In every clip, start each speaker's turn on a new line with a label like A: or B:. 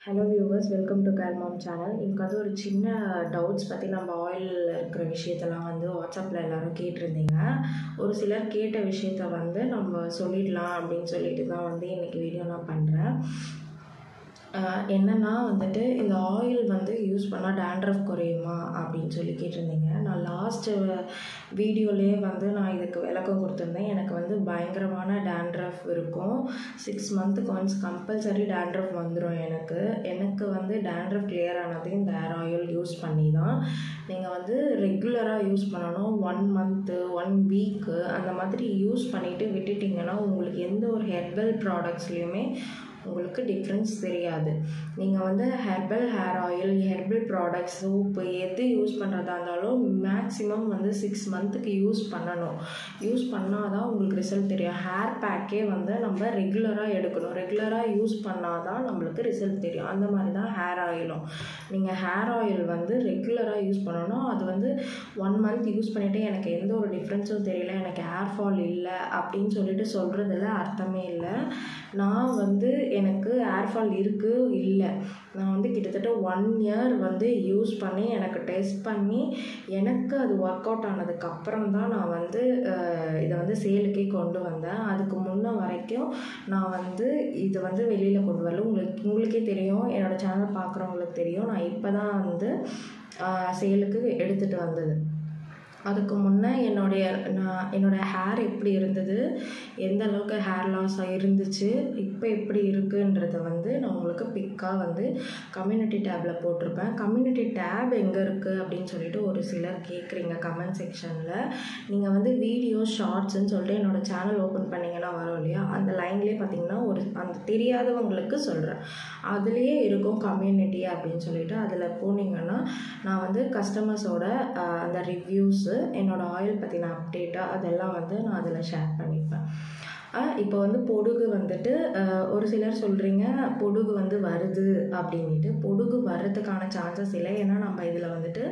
A: hello viewers welcome to care mom channel இன்னைக்கு வந்து ஒரு சின்ன டவுட்ஸ் பற்றி நம்ம ஆயில் இருக்கிற விஷயத்தெல்லாம் வந்து வாட்ஸ்அப்பில் எல்லாரும் கேட்டிருந்தீங்க ஒரு சிலர் கேட்ட விஷயத்த வந்து நம்ம சொல்லிடலாம் அப்படின்னு சொல்லிட்டு தான் வந்து இன்றைக்கி வீடியோ நான் பண்ணுறேன் என்னென்னா வந்துட்டு இந்த ஆயில் வந்து யூஸ் பண்ணால் டேண்ட்ரஃப் குறையுமா அப்படின்னு சொல்லி கேட்டிருந்தீங்க நான் லாஸ்ட்டு வீடியோலேயே வந்து நான் இதுக்கு விளக்கம் கொடுத்துருந்தேன் எனக்கு வந்து பயங்கரமான டேண்ட்ரஃப் இருக்கும் சிக்ஸ் மந்த்துக்கு ஒன்ஸ் கம்பல்சரி டேண்ட்ரஃப் வந்துடும் எனக்கு எனக்கு வந்து டேண்ட்ரஃப் கிளியர் ஆனது இந்த ஹேர் ஆயில் யூஸ் பண்ணி தான் நீங்கள் வந்து ரெகுலராக யூஸ் பண்ணணும் ஒன் மந்த்து ஒன் வீக்கு அந்த மாதிரி யூஸ் பண்ணிவிட்டு விட்டுட்டிங்கன்னா உங்களுக்கு எந்த ஒரு ஹெர்பல் ப்ராடக்ட்ஸ்லேயுமே உங்களுக்கு டிஃப்ரென்ஸ் தெரியாது நீங்கள் வந்து herbal hair oil herbal products soap எது யூஸ் பண்ணுறதா இருந்தாலும் மேக்ஸிமம் வந்து சிக்ஸ் மந்த்துக்கு யூஸ் பண்ணணும் யூஸ் பண்ணால் தான் உங்களுக்கு ரிசல்ட் தெரியும் ஹேர் பேக்கே வந்து நம்ம ரெகுலராக எடுக்கணும் ரெகுலராக யூஸ் பண்ணால் தான் நம்மளுக்கு ரிசல்ட் தெரியும் அந்த மாதிரி தான் ஹேர் ஆயிலும் நீங்கள் ஹேர் ஆயில் வந்து ரெகுலராக யூஸ் பண்ணணும் அது வந்து ஒன் மந்த் யூஸ் பண்ணிவிட்டு எனக்கு எந்த ஒரு டிஃப்ரென்ஸும் தெரியல எனக்கு ஹேர் ஃபால் இல்லை அப்படின்னு சொல்லிட்டு சொல்கிறதுல அர்த்தமே இல்லை நான் வந்து எனக்கு ஹேர் ஃபால் இருக்குது இல்லை நான் வந்து கிட்டத்தட்ட ஒன் இயர் வந்து யூஸ் பண்ணி எனக்கு டெஸ்ட் பண்ணி எனக்கு அது ஒர்க் அவுட் ஆனதுக்கப்புறம் தான் நான் வந்து இதை வந்து சேலுக்கே கொண்டு வந்தேன் அதுக்கு முன்ன வரைக்கும் நான் வந்து இதை வந்து வெளியில் கொண்டு வரல உங்களுக்கு உங்களுக்கே தெரியும் என்னோடய சேனல் பார்க்குறவங்களுக்கு தெரியும் நான் இப்போ தான் வந்து சேலுக்கு எடுத்துகிட்டு வந்தது அதுக்கு முன்னே என்னுடைய நான் என்னோடய ஹேர் எப்படி இருந்தது எந்த அளவுக்கு ஹேர் லாஸ் இருந்துச்சு இப்போ எப்படி இருக்குன்றத வந்து நான் உங்களுக்கு பிக்காக வந்து கம்யூனிட்டி டேப்பில் போட்டிருப்பேன் கம்யூனிட்டி டேப் எங்கே இருக்குது அப்படின்னு சொல்லிட்டு ஒரு சிலர் கேட்குறீங்க கமெண்ட் செக்ஷனில் நீங்கள் வந்து வீடியோ ஷார்ட்ஸ்ன்னு சொல்லிட்டு என்னோடய சேனல் ஓப்பன் பண்ணிங்கன்னா வரும் இல்லையா அந்த லைன்லேயே பார்த்தீங்கன்னா ஒரு அந்த தெரியாதவங்களுக்கு சொல்கிறேன் அதுலேயே இருக்கும் கம்யூனிட்டி அப்படின்னு சொல்லிட்டு அதில் போனீங்கன்னா நான் வந்து கஸ்டமர்ஸோட அந்த ரிவ்யூஸு என்னோடய ஆயில் பற்றின அப்டேட்டு அதெல்லாம் வந்து நான் அதில் ஷேர் பண்ணிப்பேன் இப்போ வந்து பொடுகு வந்துட்டு ஒரு சிலர் சொல்கிறீங்க பொடுகு வந்து வருது அப்படின்ட்டு பொடுகு வர்றதுக்கான சான்சஸ் இல்லை ஏன்னா நம்ம இதில் வந்துட்டு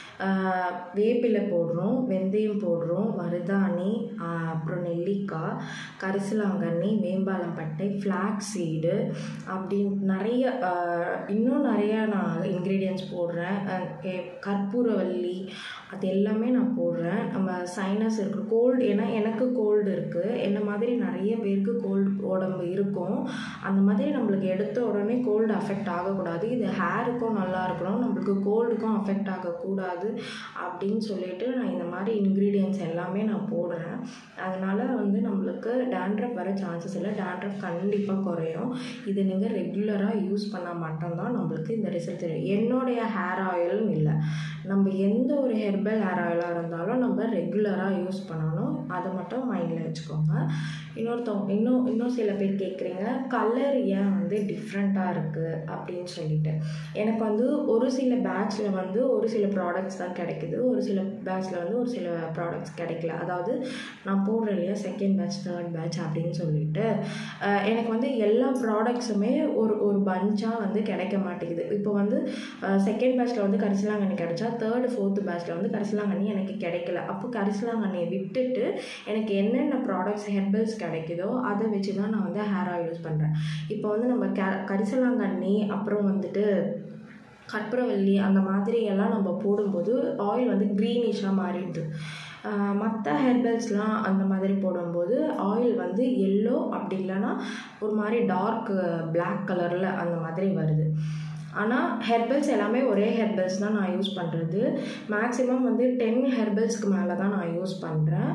A: வேப்பிலை போடுறோம் வெந்தயம் போடுறோம் மருதாணி அப்புறம் நெல்லிக்காய் கரிசலாங்கண்ணி வேம்பாலம் பட்டை ஃப்ளாக் சீடு அப்படி நிறைய இன்னும் நிறையா நான் இன்க்ரீடியன்ஸ் போடுறேன் கற்பூரவல்லி அது எல்லாமே நான் போடுறேன் நம்ம சைனஸ் இருக்குது கோல்டு ஏன்னா எனக்கு கோல்டு இருக்குது என்ன மாதிரி நிறைய பேருக்கு கோல்டு உடம்பு இருக்கும் அந்த மாதிரி நம்மளுக்கு எடுத்த உடனே கோல்டு அஃபெக்ட் ஆகக்கூடாது இது ஹேருக்கும் நல்லா இருக்கணும் நம்மளுக்கு கோல்டுக்கும் அஃபெக்ட் ஆகக்கூடாது அப்படின்னு சொல்லிட்டு நான் இந்த மாதிரி இன்க்ரீடியன்ஸ் எல்லாமே நான் போடுறேன் அதனால் வந்து நம்மளுக்கு டேண்ட்ரஃப் வர சான்சஸ் இல்லை டேண்ட்ரஃப் கண்டிப்பாக குறையும் இது நீங்கள் ரெகுலராக யூஸ் பண்ணால் மட்டும்தான் நம்மளுக்கு இந்த ரிசல்ட் தெரியும் என்னுடைய ஹேர் ஆயிலும் இல்லை நம்ம எந்த ஒரு ஹெர்பல் ஹேர் ஆயிலாக இருந்தாலும் நம்ம ரெகுலராக யூஸ் பண்ணணும் அதை மட்டும் மைண்டில் வச்சுக்கோங்க இன்னொருத்தவங்க இன்னும் இன்னும் சில பேர் கேட்குறீங்க கலர் ஏன் வந்து டிஃப்ரெண்ட்டாக இருக்குது அப்படின்னு சொல்லிட்டு எனக்கு வந்து ஒரு சில பேட்ச்சில் வந்து ஒரு சில ப்ராடக்ட்ஸ் தான் கிடைக்குது ஒரு சில பேட்ச்சில் வந்து ஒரு சில ப்ராடக்ட்ஸ் கிடைக்கல அதாவது நான் போடுறேன் இல்லையா செகண்ட் பேட்ச் தேர்ட் பேட்ச் அப்படின்னு சொல்லிட்டு எனக்கு வந்து எல்லா ப்ராடக்ட்ஸுமே ஒரு ஒரு பஞ்சாக வந்து கிடைக்க மாட்டேங்குது இப்போ வந்து செகண்ட் பேட்ச்சில் வந்து கரிசலாங்கண்ணி கிடைச்சா தேர்டு ஃபோர்த்து பேட்ச்சில் வந்து கரிசலாங்கண்ணி எனக்கு கிடைக்கல அப்போ கரிசலாங்கண்ணியை விட்டுட்டு எனக்கு என்னென்ன ப்ராடக்ட்ஸ் ஹெர்பல்ஸ் கிடைக்குதோ அதை வச்சு தான் நான் வந்து ஹேர் ஆயில் யூஸ் பண்ணுறேன் இப்போ வந்து நம்ம க கரிசலாங்கண்ணி அப்புறம் வந்துட்டு கற்பூரவல்லி அந்த மாதிரி எல்லாம் நம்ம போடும்போது ஆயில் வந்து க்ரீனிஷாக மாறிடுது மற்ற ஹெர்பல்ஸ்லாம் அந்த மாதிரி போடும்போது ஆயில் வந்து எல்லோ அப்படி இல்லைன்னா ஒரு மாதிரி டார்க் பிளாக் கலரில் அந்த மாதிரி வருது ஆனால் ஹெர்பல்ஸ் எல்லாமே ஒரே ஹெர்பல்ஸ் தான் நான் யூஸ் பண்ணுறது மேக்ஸிமம் வந்து டென் ஹெர்பல்ஸ்க்கு மேலே தான் நான் யூஸ் பண்ணுறேன்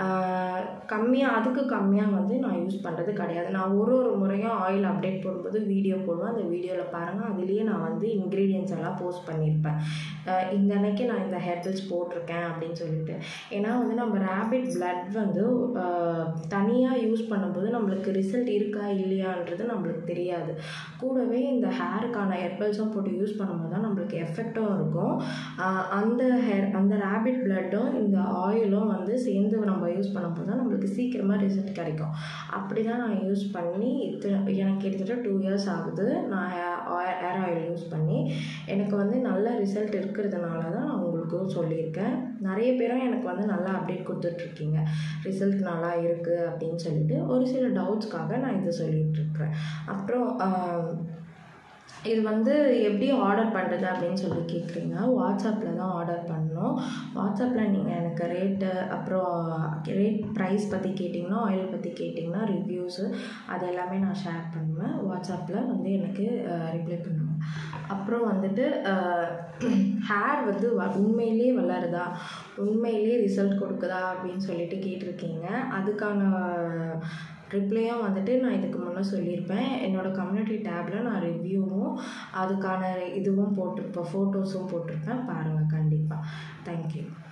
A: கம்மியாக அதுக்கு கம்மியாக வந்து நான் யூஸ் பண்ணுறது கிடையாது நான் ஒரு ஒரு முறையும் ஆயில் அப்டேட் போடும்போது வீடியோ போடுவேன் அந்த வீடியோவில் பாருங்கள் அதுலேயே நான் வந்து இன்க்ரீடியன்ஸ் எல்லாம் போஸ்ட் பண்ணியிருப்பேன் இந்த அன்னைக்கு நான் இந்த ஹெர்பல்ஸ் போட்டிருக்கேன் அப்படின்னு சொல்லிட்டு ஏன்னா வந்து நம்ம ரேபிட் பிளட் வந்து தனியாக யூஸ் பண்ணும்போது நம்மளுக்கு ரிசல்ட் இருக்கா இல்லையான்றது நம்மளுக்கு தெரியாது கூடவே இந்த ஹேருக்கான ஹெர்பல்ஸும் போட்டு யூஸ் பண்ணும்போது தான் நம்மளுக்கு எஃபெக்டும் இருக்கும் அந்த ஹேர் அந்த ரேபிட் பிளட்டும் இந்த ஆயிலும் வந்து சேர்ந்து நம்ம யூஸ் பண்ணும்போது தான் நம்மளுக்கு சீக்கிரமாக ரிசல்ட் கிடைக்கும் அப்படி தான் நான் யூஸ் பண்ணி எனக்கு கிட்டத்தட்ட டூ இயர்ஸ் ஆகுது நான் ஹேர் ஆயில் யூஸ் பண்ணி எனக்கு வந்து நல்ல ரிசல்ட் இருக்கிறதுனால தான் நான் உங்களுக்கும் சொல்லியிருக்கேன் நிறைய பேரும் எனக்கு வந்து நல்லா அப்டேட் கொடுத்துட்ருக்கீங்க ரிசல்ட் நல்லா இருக்குது அப்படின்னு சொல்லிட்டு ஒரு சில டவுட்ஸ்க்காக நான் இதை சொல்லிகிட்ருக்குறேன் அப்புறம் இது வந்து எப்படி ஆர்டர் பண்ணுறது அப்படின்னு சொல்லி கேட்குறீங்க வாட்ஸ்அப்பில் தான் ஆர்டர் பண்ணணும் வாட்ஸ்அப்பில் நீங்கள் எனக்கு ரேட்டு அப்புறம் ரேட் ப்ரைஸ் பற்றி கேட்டிங்கன்னா ஆயில் பற்றி கேட்டிங்கன்னா ரிவ்யூஸு அது எல்லாமே நான் ஷேர் பண்ணுவேன் வாட்ஸ்அப்பில் வந்து எனக்கு ரிப்ளை பண்ணுவேன் அப்புறம் வந்துட்டு ஹேர் வந்து வ உண்மையிலே வளருதா உண்மையிலே ரிசல்ட் கொடுக்குதா அப்படின்னு சொல்லிட்டு கேட்டிருக்கீங்க அதுக்கான ரிப்ளையும் வந்துட்டு நான் இதுக்கு முன்னே சொல்லியிருப்பேன் என்னோடய கம்யூனிட்டி டேப்பில் நான் ரிவ்யூவும் அதுக்கான இதுவும் போட்டிருப்பேன் ஃபோட்டோஸும் போட்டிருப்பேன் பாருங்கள் கண்டிப்பாக தேங்க்யூ